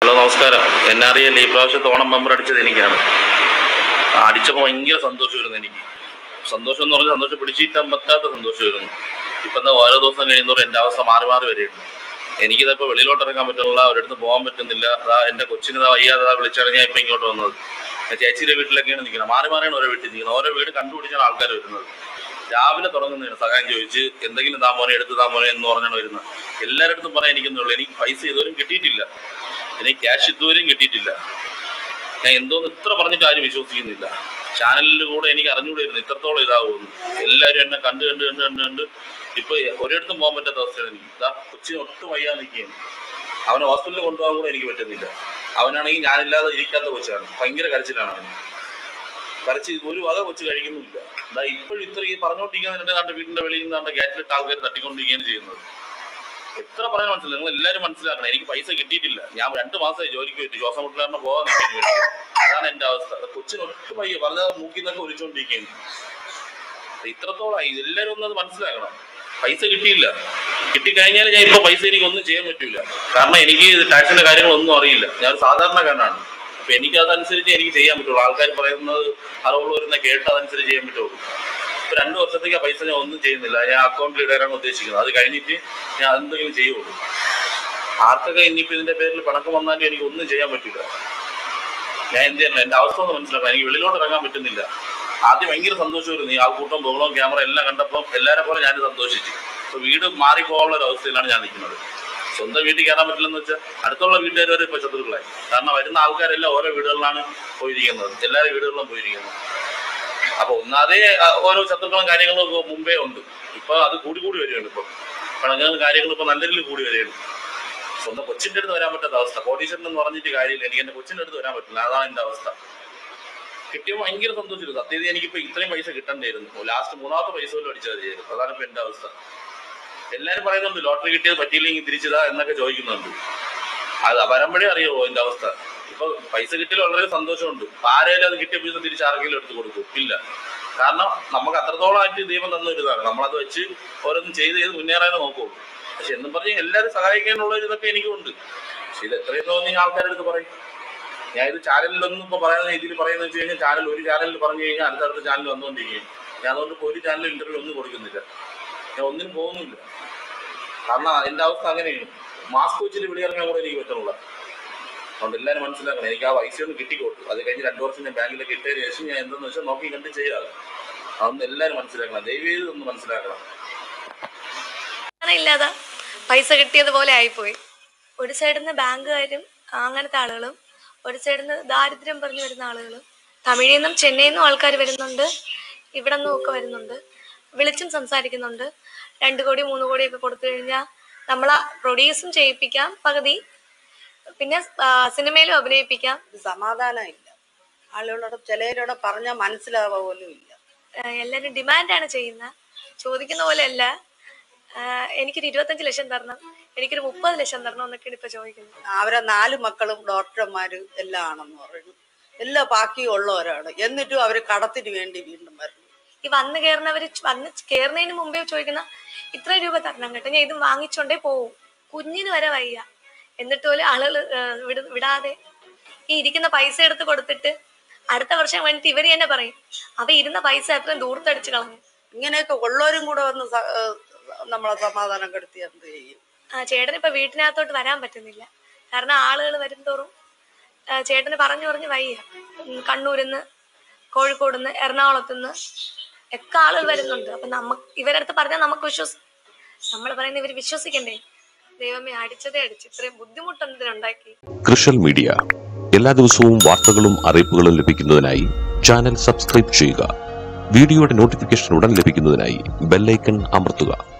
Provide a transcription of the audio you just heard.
hello നമസ്കാരം എന്നെ അറിയില്ല ഈ പ്രാവശ്യത്തെ ഓണം മെമ്പർ അടിച്ചത് എനിക്കാണ് അടിച്ചപ്പോൾ ഭയങ്കര സന്തോഷമായിരുന്നു എനിക്ക് സന്തോഷം എന്ന് പറഞ്ഞാൽ സന്തോഷം പിടിച്ചിട്ടാൻ പറ്റാത്ത സന്തോഷമായിരുന്നു ഇപ്പം എന്താ ഓരോ ദിവസം കഴിയുന്നതോറും എൻ്റെ അവസ്ഥ മാറി മാറി വരികയാണ് എനിക്കിതിപ്പോൾ വെളിയിലോട്ട് ഇറങ്ങാൻ പറ്റുന്നില്ല ഒരിടത്ത് പോകാൻ പറ്റുന്നില്ല അതാ എൻ്റെ കൊച്ചിന് ഇതാ വയ്യാതെ അതാ വിളിച്ചാണ് ഞാൻ ഇപ്പം ഇങ്ങോട്ട് വന്നത് ഞാൻ ചേച്ചിയുടെ വീട്ടിലൊക്കെയാണ് നിൽക്കുന്നത് മാറി മാറിയാണ് ഓരോ വീട്ടിൽ നിൽക്കുന്നത് ഓരോ വീട് കണ്ടുപിടിച്ചാണ് ആൾക്കാർ വരുന്നത് രാവിലെ തുടങ്ങുന്നതാണ് സഹായം ചോദിച്ച് എന്തെങ്കിലും താ മോനെ എടുത്ത് താ മോനെ എന്ന് പറഞ്ഞാണ് വരുന്നത് എല്ലാവരുടെ പറയാൻ എനിക്കൊന്നുള്ളൂ എനിക്ക് പൈസ ഇതുവരെയും കിട്ടിയിട്ടില്ല എനിക്ക് ക്യാഷ് ഇതുവരെയും കിട്ടിയിട്ടില്ല ഞാൻ എന്തോന്ന് ഇത്ര പറഞ്ഞിട്ട് ആരും വിശ്വസിക്കുന്നില്ല ചാനലിൽ കൂടെ എനിക്ക് അറിഞ്ഞുകൂടായിരുന്നു ഇത്രത്തോളം ഇതാവുമെന്ന് എല്ലാവരും എന്നെ കണ്ട് കണ്ട് കണ്ട് കണ്ട് കണ്ട് ഇപ്പൊ ഒരിടത്തും പോകാൻ പറ്റാത്ത അവസ്ഥയാണ് എനിക്ക് ഇതാ കൊച്ചിന് ഒട്ടും വയ്യാ നിൽക്കുകയാണ് അവനെ ഹോസ്പിറ്റലിൽ കൊണ്ടുപോകാൻ കൂടെ എനിക്ക് പറ്റുന്നില്ല അവനാണെങ്കിൽ ഞാനില്ലാതെ ഇരിക്കാത്ത കൊച്ചാണ് ഭയങ്കര കരച്ചിലാണ് അവന് കരച്ച് ഒരു വക കൊച്ച് കഴിക്കുന്നുമില്ല എന്താ ഇപ്പോഴും ഇത്ര ഈ പറഞ്ഞുകൊണ്ടിരിക്കുന്ന നമ്മുടെ വീടിന്റെ വെളിയിൽ നിന്നാണ്ട് ഗേറ്റിലിട്ട് ആൾക്കാർ തട്ടിക്കൊണ്ടിരിക്കുകയാണ് ചെയ്യുന്നത് എത്ര പറയാൻ മനസ്സിലായി നിങ്ങൾ എല്ലാവരും മനസ്സിലാക്കണം എനിക്ക് പൈസ കിട്ടിയിട്ടില്ല ഞാൻ രണ്ട് മാസമായി ജോലിക്ക് പോയിട്ട് ശ്വാസം മുട്ടലാറിന് പോകാൻ നിൽക്കുന്നു അതാണ് എന്റെ അവസ്ഥ അത് കൊച്ചിന് ഒട്ടും വയ്യ പറഞ്ഞ മൂക്കിൽ നിന്നൊക്കെ ഒലിച്ചുകൊണ്ടിരിക്കുകയാണ് ഇത്രത്തോളമായി എല്ലാവരും ഒന്ന് അത് മനസ്സിലാക്കണം പൈസ കിട്ടിയില്ല കിട്ടിക്കഴിഞ്ഞാൽ ഞാൻ ഇപ്പൊ പൈസ എനിക്ക് ഒന്നും ചെയ്യാൻ പറ്റൂല കാരണം എനിക്ക് ടാക്സിന്റെ കാര്യങ്ങളൊന്നും അറിയില്ല ഞാൻ ഒരു സാധാരണക്കാരനാണ് അപ്പൊ എനിക്ക് അതനുസരിച്ച് എനിക്ക് ചെയ്യാൻ പറ്റുള്ളൂ ആൾക്കാർ പറയുന്നത് അറിവുള്ളവരെന്ന് കേട്ട് അതനുസരിച്ച് ചെയ്യാൻ പറ്റുള്ളൂ ഇപ്പൊ രണ്ടു വർഷത്തേക്ക് ആ പൈസ ഞാൻ ഒന്നും ചെയ്യുന്നില്ല ഞാൻ അക്കൗണ്ടിൽ ഇടാനാണ് ഉദ്ദേശിക്കുന്നത് അത് കഴിഞ്ഞിട്ട് ഞാൻ എന്തെങ്കിലും ചെയ്യുള്ളൂ ആർക്കൊക്കെ ഇനിയിപ്പോ ഇതിന്റെ പേരിൽ പണക്കം വന്നാലും എനിക്ക് ഒന്നും ചെയ്യാൻ പറ്റില്ല ഞാൻ എന്ത് ചെയ്യണം എന്റെ അവസ്ഥ ഒന്ന് മനസ്സിലാക്കാം എനിക്ക് വെളിയിലോട്ട് ഇറങ്ങാൻ പറ്റുന്നില്ല ആദ്യം ഭയങ്കര സന്തോഷമായിരുന്നു ഈ ആൾക്കൂട്ടം ബഹളവും ക്യാമറ എല്ലാം കണ്ടപ്പോൾ എല്ലാരെ പോലെ ഞാൻ സന്തോഷിച്ചു ഇപ്പൊ വീട് മാറിപ്പോകാനുള്ള ഒരു അവസ്ഥയിലാണ് ഞാൻ നിൽക്കുന്നത് സ്വന്തം വീട്ടിൽ കയറാൻ പറ്റില്ലെന്ന് വെച്ചാൽ അടുത്തുള്ള വീട്ടുകാർ വരെ ഇപ്പൊ ശത്രുക്കളായി കാരണം വരുന്ന ആൾക്കാരെല്ലാം ഓരോ വീടുകളിലാണ് പോയിരിക്കുന്നത് എല്ലാവരും വീടുകളിലും പോയിരിക്കുന്നത് അപ്പൊ ഒന്നാതെ ആ, ഓരോ ശത്രുക്കളും കാര്യങ്ങളും ഒക്കെ മുമ്പേ ഉണ്ട് ഇപ്പൊ അത് കൂടി കൂടി വരികയാണ് ഇപ്പൊ പണങ്ങളും കാര്യങ്ങളും ഇപ്പൊ നല്ല രീതിയിൽ കൂടി വരികയാണ് സ്വന്തം കൊച്ചിന്റെ അടുത്ത് വരാൻ പറ്റാത്ത അവസ്ഥ കോടീശ്വരൻ എന്ന് പറഞ്ഞിട്ട് കാര്യമില്ല എനിക്ക് എന്റെ കൊച്ചിന്റെ അടുത്ത് വരാൻ പറ്റില്ല അതാണ് എന്റെ അവസ്ഥ കിട്ടിയപ്പോൾ ഭയങ്കര സന്തോഷിച്ചു സത്യത്തിൽ എനിക്കിപ്പോ ഇത്രയും പൈസ കിട്ടണ്ടായിരുന്നു ലാസ്റ്റ് മൂന്നാമത്തെ പൈസ പോലും അടിച്ചത് ചെയ്തു അതാണ് ഇപ്പൊ എന്റെ അവസ്ഥ എല്ലാരും പറയുന്നുണ്ട് ലോട്ടറി കിട്ടിയത് പറ്റിയില്ലെങ്കിൽ തിരിച്ചതാ എന്നൊക്കെ ചോദിക്കുന്നുണ്ട് അത് വരുമ്പോഴേ അറിയാവോ എന്റെ അവസ്ഥ ഇപ്പൊ പൈസ കിട്ടിയാൽ വളരെ സന്തോഷമുണ്ട് ആരെങ്കിലും അത് കിട്ടിയ പൈസ തിരിച്ച് ആർക്കെങ്കിലും എടുത്ത് കൊടുക്കും ഇല്ല കാരണം നമുക്ക് അത്രത്തോളം ആയിട്ട് ദൈവം തന്ന ഒരു ഇതാണ് നമ്മളത് വെച്ച് ഓരോന്നും ചെയ്ത് ചെയ്ത് മുന്നേറാനേ നോക്കുള്ളൂ പക്ഷെ എന്നും പറഞ്ഞ് എല്ലാവരും സഹായിക്കാനുള്ള ഒരു ഇതൊക്കെ എനിക്കും ഉണ്ട് പക്ഷെ ഇത് എത്രയും തോന്നി ആൾക്കാരുടെ അടുത്ത് പറയും ഞാൻ ഇത് ചാനലിലൊന്നും ഇപ്പൊ പറയുന്ന രീതിയിൽ പറയുന്നത് വെച്ച് കഴിഞ്ഞാൽ ചാനൽ ഒരു ചാനലിൽ പറഞ്ഞു കഴിഞ്ഞാൽ അടുത്തടുത്ത ചാനൽ വന്നുകൊണ്ടിരിക്കും ഞാൻ അതുകൊണ്ട് ഇപ്പൊ ഒരു ചാനൽ ഇന്റർവ്യൂ ഒന്നും കൊടുക്കുന്നില്ല ഞാൻ ഒന്നിനും പോകുന്നില്ല കാരണം എന്റെ അവസ്ഥ അങ്ങനെയാണ് മാസ്ക് വെച്ചിട്ട് വെളിയിറങ്ങാൻ കൂടെ എനിക്ക് പറ്റുന്നില്ല അതുകൊണ്ട് എല്ലാവരും മനസ്സിലാക്കണം എനിക്ക് ആ പൈസ ഒന്ന് കിട്ടിക്കോട്ടു അത് കഴിഞ്ഞ് രണ്ടു വർഷം ഞാൻ ബാങ്കിലൊക്കെ ഇട്ടതിന് ശേഷം ഞാൻ എന്തെന്ന് വെച്ചാൽ നോക്കി കണ്ട് ചെയ്യാതെ അതൊന്ന് എല്ലാവരും മനസ്സിലാക്കണം ദയവേത് ഒന്ന് മനസ്സിലാക്കണം അങ്ങനെ ഇല്ലാതെ പൈസ കിട്ടിയതുപോലെ ആയിപ്പോയി ഒരു സൈഡിൽ നിന്ന് ബാങ്കുകാരും അങ്ങനത്തെ ആളുകളും ഒരു സൈഡിൽ നിന്ന് ദാരിദ്ര്യം പറഞ്ഞു വരുന്ന ആളുകളും തമിഴിൽ നിന്നും ചെന്നൈയിൽ നിന്നും ആൾക്കാർ വരുന്നുണ്ട് ഇവിടെ നിന്നും ഒക്കെ വരുന്നുണ്ട് വിളിച്ചും സംസാരിക്കുന്നുണ്ട് രണ്ട് കോടി മൂന്ന് കോടിയൊക്കെ കൊടുത്തു കഴിഞ്ഞാൽ നമ്മളെ പ്രൊഡ്യൂസും ചെയ്യിപ്പിക്കാം പകുതി പിന്നെ ആ, സിനിമയിലും അഭിനയിപ്പിക്കാം സമാധാനം ഇല്ല ആളുകളോട് ചിലരോട് പറഞ്ഞാൽ മനസ്സിലാവുക പോലും ഇല്ല ആ, എല്ലാവരും ഡിമാൻഡാണ് ചെയ്യുന്നത് ചോദിക്കുന്ന പോലെയല്ല ആ, എനിക്കൊരു ഇരുപത്തഞ്ച് ലക്ഷം തരണം എനിക്കൊരു മുപ്പത് ലക്ഷം തരണം എന്നൊക്കെയാണ് ഇപ്പൊ ചോദിക്കുന്നത് അവരെ നാല് മക്കളും ഡോക്ടർമാര് എല്ലാം ആണെന്ന് പറയുന്നു എല്ലാം ബാക്കിയുള്ളവരാണ് എന്നിട്ടും അവർ കടത്തിന് വേണ്ടി വീണ്ടും വരുന്നു ഈ വന്ന് കയറുന്നവര് ച് വന്ന് കയറുന്നതിന് മുമ്പേ ചോദിക്കുന്ന ഇത്ര രൂപ തരണം കേട്ടോ ഞാൻ ഇത് വാങ്ങിച്ചോണ്ടേ പോവും കുഞ്ഞിന് വരെ വയ്യ എന്നിട്ട് പോലും ആളുകൾ വിട വിടാതെ ഈ ഇരിക്കുന്ന പൈസ എടുത്ത് കൊടുത്തിട്ട് അടുത്ത വർഷം വേണ്ടിട്ട് ഇവര് തന്നെ പറയും അവ ഇരുന്ന പൈസ അത്രയും ദൂർത്തടിച്ച് കളഞ്ഞു ഇങ്ങനെയൊക്കെ ഉള്ളവരും കൂടെ വന്ന് സ- ഏഹ് നമ്മളെ സമാധാനം കെടുത്തി എന്ത് ചെയ്യും ആ ചേട്ടന് ഇപ്പൊ വീട്ടിനകത്തോട്ട് വരാൻ പറ്റുന്നില്ല കാരണം ആളുകൾ വരുംതോറും ആ, ചേട്ടന് പറഞ്ഞു പറഞ്ഞ് വയ്യ ഉം, കണ്ണൂരിന്ന് കോഴിക്കോടുന്ന് എറണാകുളത്തുനിന്ന് ഒക്കെ ആളുകൾ വരുന്നുണ്ട് അപ്പൊ നമുക്ക് ഇവരടുത്ത് പറഞ്ഞാൽ നമുക്ക് വിശ്വസ് നമ്മൾ പറയുന്ന ഇവർ വിശ്വസിക്കണ്ടേ ദൈവമേ അടിച്ചതേ അടിച്ച് ഇത്രയും ബുദ്ധിമുട്ടെന്തിനുണ്ടാക്കി കൃഷൽ മീഡിയ എല്ലാ ദിവസവും വാർത്തകളും അറിയിപ്പുകളും ലഭിക്കുന്നതിനായി ചാനൽ സബ്സ്ക്രൈബ് ചെയ്യുക വീഡിയോയുടെ നോട്ടിഫിക്കേഷൻ ഉടൻ ലഭിക്കുന്നതിനായി ബെല്ലൈക്കൺ അമർത്തുക